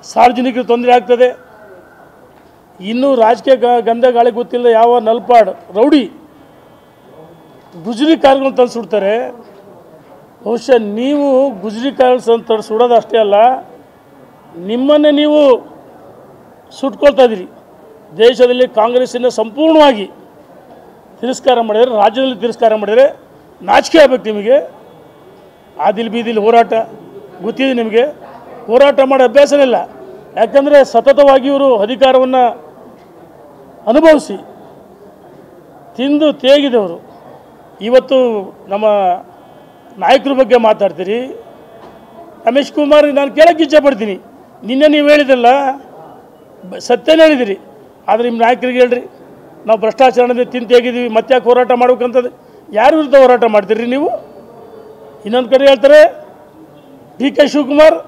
ಸಾರ್ವಜನಿಕರಿಗೆ ತೊಂದರೆ ಆಗ್ತದೆ ಇನ್ನೂ ರಾಜಕೀಯ ಗ- ಗಂಧ ಗಾಳಿ ಗೊತ್ತಿಲ್ಲ ಯಾವ ನಲ್ಪಾಡ್ ರೌಡಿ ಗುಜರಿ ಕಾರ್ಗಳನ್ನು ತಂದು ಸುಡ್ತಾರೆ ಬಹುಶಃ ನೀವು ಗುಜರಿ ಕಾರ್ ತಂದು ಸುಡೋದು ಅಷ್ಟೇ ಅಲ್ಲ ನಿಮ್ಮನ್ನೇ ನೀವು ಸುಟ್ಕೊಳ್ತಾ ಇದ್ದೀರಿ ದೇಶದಲ್ಲಿ ಕಾಂಗ್ರೆಸ್ಸಿನ ಸಂಪೂರ್ಣವಾಗಿ ತಿರಸ್ಕಾರ ಮಾಡಿದರೆ ರಾಜ್ಯದಲ್ಲಿ ತಿರಸ್ಕಾರ ಮಾಡಿದರೆ ನಾಚಿಕೆ ಆಗ್ಬೇಕು ನಿಮಗೆ ಆದಿಲ್ ಬೀದಿಲ್ ಹೋರಾಟ ಗೊತ್ತಿದೆ ನಿಮಗೆ ಹೋರಾಟ ಮಾಡೋ ಅಭ್ಯಾಸನೇ ಇಲ್ಲ ಯಾಕಂದರೆ ಸತತವಾಗಿ ಇವರು ಅಧಿಕಾರವನ್ನು ಅನುಭವಿಸಿ ತಿಂದು ತೇಗಿದವರು ಇವತ್ತು ನಮ್ಮ ನಾಯಕರ ಬಗ್ಗೆ ಮಾತಾಡ್ತೀರಿ ರಮೇಶ್ ಕುಮಾರ್ ನಾನು ಕೇಳೋಕ್ಕೆ ಇಚ್ಛೆ ಪಡ್ತೀನಿ ನಿನ್ನೆ ನೀವು ಹೇಳಿದಲ್ಲ ಬ- ಸತ್ಯನೇ ಹೇಳಿದಿರಿ ಆದರೆ ನಿಮ್ಮ ನಾಯಕರಿಗೆ ಹೇಳ್ರಿ ನಾವು ಭ್ರಷ್ಟಾಚಾರದಿಂದ ತಿಂದು ತೆಗಿದೀವಿ ಮತ್ತೆ ಯಾಕೆ ಹೋರಾಟ ಮಾಡ್ಬೇಕಂತದ್ದು ಯಾರ ವಿರುದ್ಧ ಹೋರಾಟ ಮಾಡ್ತೀರಿ ನೀವು ಇನ್ನೊಂದು ಕಡೆ ಹೇಳ್ತಾರೆ ಡಿ ಕೆ ಶಿವಕುಮಾರ್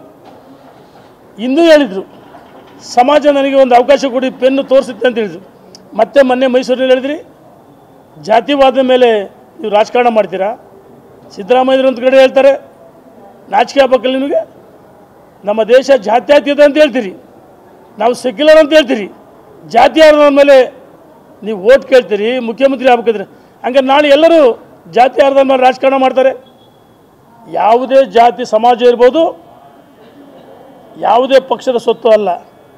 ಇಂದು ಹೇಳಿದರು ಸಮಾಜ ನನಗೆ ಒಂದು ಅವಕಾಶ ಕೊಡಿ ಪೆನ್ನು ತೋರಿಸುತ್ತೆ ಅಂತ ಹೇಳಿದ್ರು ಮತ್ತೆ ಮೊನ್ನೆ ಮೈಸೂರಿನಲ್ಲಿ ಹೇಳಿದ್ರಿ ಜಾತಿವಾದ ಮೇಲೆ ನೀವು ರಾಜಕಾರಣ ಮಾಡ್ತೀರಾ ಸಿದ್ದರಾಮಯ್ಯರು ಒಂದು ಕಡೆ ಹೇಳ್ತಾರೆ ನಾಚಿಕೆ ಆಗ್ಬೇಕಲ್ಲ ನಿಮಗೆ ನಮ್ಮ ದೇಶ ಜಾತ್ಯತೀತ ಅಂತ ಹೇಳ್ತೀರಿ ನಾವು ಸೆಕ್ಯುಲರ್ ಅಂತ ಹೇಳ್ತೀರಿ ಜಾತಿ ಆಧಾರದ ಮೇಲೆ ನೀವು ಓಟ್ ಕೇಳ್ತೀರಿ ಮುಖ್ಯಮಂತ್ರಿ ಆಗ್ಬೇಕಾದ್ರೆ ಹಂಗೆ ನಾಳೆ ಎಲ್ಲರೂ ಜಾತಿ ಆಧಾರದ ಮೇಲೆ ರಾಜಕಾರಣ ಮಾಡ್ತಾರೆ ಯಾವುದೇ ಜಾತಿ ಸಮಾಜ ಇರ್ಬೋದು ಯಾವುದೇ ಪಕ್ಷದ ಸ್ವತ್ತು ಅಲ್ಲ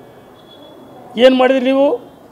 ಏನು ಮಾಡಿದ್ರಿ ನೀವು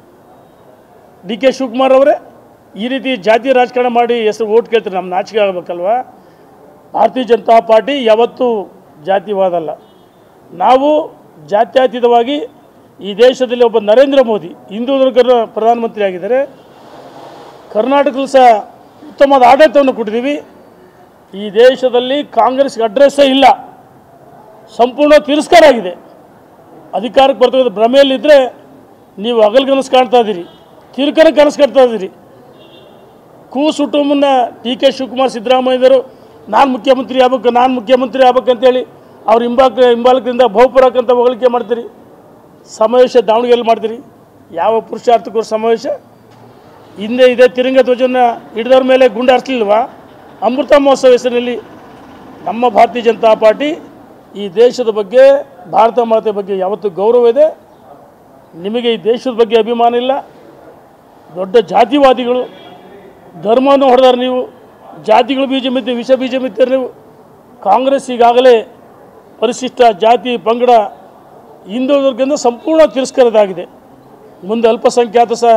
ಡಿ ಕೆ ಶಿವಕುಮಾರ್ ಅವರೇ ಈ ರೀತಿ ಜಾತಿ ರಾಜಕಾರಣ ಮಾಡಿ ಹೆಸರು ಓಟ್ ಕೇಳ್ತಾರೆ ನಮ್ಮ ನಾಚಿಕೆ ಆಗಬೇಕಲ್ವಾ ಭಾರತೀಯ ಜನತಾ ಪಾರ್ಟಿ ಯಾವತ್ತೂ ಜಾತಿವಾದ ಅಲ್ಲ ನಾವು ಜಾತ್ಯತೀತವಾಗಿ ಈ ದೇಶದಲ್ಲಿ ಒಬ್ಬ ನರೇಂದ್ರ ಮೋದಿ ಹಿಂದೂ ಧರ್ಮದ ಪ್ರಧಾನಮಂತ್ರಿ ಆಗಿದ್ದಾರೆ ಕರ್ನಾಟಕದಲ್ಲಿ ಸಹ ಉತ್ತಮವಾದ ಆಡಳಿತವನ್ನು ಕೊಟ್ಟಿದ್ದೀವಿ ಈ ದೇಶದಲ್ಲಿ ಕಾಂಗ್ರೆಸ್ಗೆ ಅಡ್ರೆಸ್ಸೇ ಇಲ್ಲ ಸಂಪೂರ್ಣ ತಿರಸ್ಕಾರ ಆಗಿದೆ ಅಧಿಕಾರಕ್ಕೆ ಬರ್ತಕ್ಕಂಥ ಭ್ರಮೆಯಲ್ಲಿದ್ದರೆ ನೀವು ಹಗಲು ಕನಸು ಕಾಣ್ತಾ ಇದ್ದೀರಿ ತಿರುಕನ ಕನಸು ಕಾಣ್ತಾ ಇದ್ದೀರಿ ಕೂಸುಟ್ಟು ಮುನ್ನ ಡಿ ಕೆ ಶಿವಕುಮಾರ್ ಸಿದ್ದರಾಮಯ್ಯದರು ನಾನು ಮುಖ್ಯಮಂತ್ರಿ ಆಗ್ಬೇಕು ನಾನು ಮುಖ್ಯಮಂತ್ರಿ ಆಗ್ಬೇಕಂತೇಳಿ ಅವ್ರ ಹಿಂಬಾಕ ಹಿಂಬಾಲಕದಿಂದ ಬಹುಪುರಕ್ಕಂತ ಹೊಗಳಿಕೆ ಮಾಡ್ತೀರಿ ಸಮಾವೇಶ ದಾವಣಗೆರೆಯಲ್ಲಿ ಮಾಡ್ತೀರಿ ಯಾವ ಪುರುಷಾರ್ಥಕ್ಕೂ ಸಮಾವೇಶ ಹಿಂದೆ ಇದೇ ತಿರಂಗ ಧ್ವಜನ ಹಿಡಿದವ್ರ ಮೇಲೆ ಗುಂಡು ಹಾರಿಸ್ಲಿಲ್ವಾ ಅಮೃತ ಮಹೋತ್ಸವ ಹೆಸರಿನಲ್ಲಿ ನಮ್ಮ ಭಾರತೀಯ ಜನತಾ ಪಾರ್ಟಿ ಈ ದೇಶದ ಬಗ್ಗೆ ಭಾರತ ಮಾತೆ ಬಗ್ಗೆ ಯಾವತ್ತೂ ಗೌರವ ಇದೆ ನಿಮಗೆ ಈ ದೇಶದ ಬಗ್ಗೆ ಅಭಿಮಾನ ಇಲ್ಲ ದೊಡ್ಡ ಜಾತಿವಾದಿಗಳು ಧರ್ಮವನ್ನು ಹೊಡೆದಾರೆ ನೀವು ಜಾತಿಗಳು ಬೀಜ ಮಿತ್ತಿ ವಿಷ ಬೀಜ ಮಿತ್ತೀರಿ ನೀವು ಕಾಂಗ್ರೆಸ್ ಈಗಾಗಲೇ ಪರಿಶಿಷ್ಟ ಜಾತಿ ಪಂಗಡ ಹಿಂದುಳಿದವ್ರಿಗಿಂತ ಸಂಪೂರ್ಣ ತಿರಸ್ಕಾರದಾಗಿದೆ ಮುಂದೆ ಅಲ್ಪಸಂಖ್ಯಾತ ಸಹ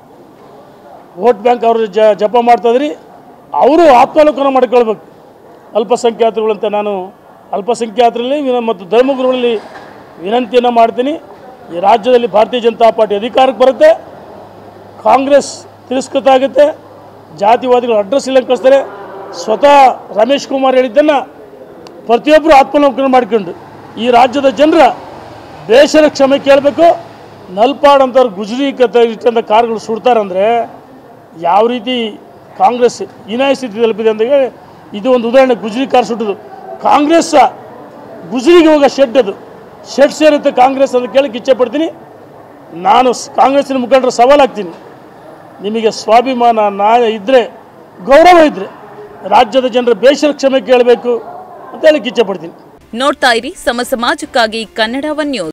ವೋಟ್ ಬ್ಯಾಂಕ್ ಅವರು ಜ ಜಪ ಮಾಡ್ತಾಯಿದ್ರಿ ಅವರು ಆತ್ಮಾವಲೋಕನ ಮಾಡಿಕೊಳ್ಬೇಕು ಅಲ್ಪಸಂಖ್ಯಾತರುಗಳಂತ ನಾನು ಅಲ್ಪಸಂಖ್ಯಾತರಲ್ಲಿ ವಿನ ಮತ್ತು ಧರ್ಮಗುರುಗಳಲ್ಲಿ ವಿನಂತಿಯನ್ನು ಮಾಡ್ತೀನಿ ಈ ರಾಜ್ಯದಲ್ಲಿ ಭಾರತೀಯ ಜನತಾ ಪಾರ್ಟಿ ಅಧಿಕಾರಕ್ಕೆ ಬರುತ್ತೆ ಕಾಂಗ್ರೆಸ್ ತಿರಸ್ಕೃತ ಆಗುತ್ತೆ ಜಾತಿವಾದಿಗಳು ಅಡ್ರೆಸ್ ಇಲ್ಲ ಕಳಿಸ್ತಾರೆ ಸ್ವತಃ ರಮೇಶ್ ಕುಮಾರ್ ಹೇಳಿದ್ದನ್ನು ಪ್ರತಿಯೊಬ್ಬರು ಆತ್ಮಲೋಕನ ಮಾಡಿಕೊಂಡು ಈ ರಾಜ್ಯದ ಜನರ ಬೇಸರ ಕ್ಷಮೆ ಕೇಳಬೇಕು ನಲ್ಪಾಡ್ ಅಂತವ್ರು ಗುಜರಿ ಕತ್ತ ಇಟ್ಟಂಥ ಕಾರ್ಗಳು ಸುಡ್ತಾರಂದರೆ ಯಾವ ರೀತಿ ಕಾಂಗ್ರೆಸ್ ಹೀನಾಯ ಸ್ಥಿತಿ ತಲುಪಿದೆ ಅಂತ ಹೇಳಿ ಇದು ಒಂದು ಉದಾಹರಣೆ ಗುಜರಿ ಕಾರ್ ಸುಟ್ಟದು ಕಾಂಗ್ರೆಸ್ ಗುಜರಿಗೆ ಹೋಗೋ ಶೆಡ್ ಅದು ಶೆಡ್ ಸೇರುತ್ತೆ ಕಾಂಗ್ರೆಸ್ ಅಂತ ಕೇಳಕ್ಕೆ ಇಚ್ಛೆ ಪಡ್ತೀನಿ ನಾನು ಸ್- ಕಾಂಗ್ರೆಸ್ಸಿನ ಮುಖಂಡರ ಸವಾಲಾಗ್ತೀನಿ ನಿಮಗೆ ಸ್ವಾಭಿಮಾನ ನ್ಯಾಯ ಇದ್ದರೆ ಗೌರವ ಇದ್ದರೆ ರಾಜ್ಯದ ಜನರ ಬೇಸರ ಕ್ಷಮೆ ಕೇಳಬೇಕು ಅಂತ ಹೇಳಕ್ಕೆ ಇಚ್ಛೆ ಪಡ್ತೀನಿ ನೋಡ್ತಾ ಇರಿ ಸಮ ಸಮಾಜಕ್ಕಾಗಿ ಕನ್ನಡ ಒನ್ ನ್ಯೂಸ್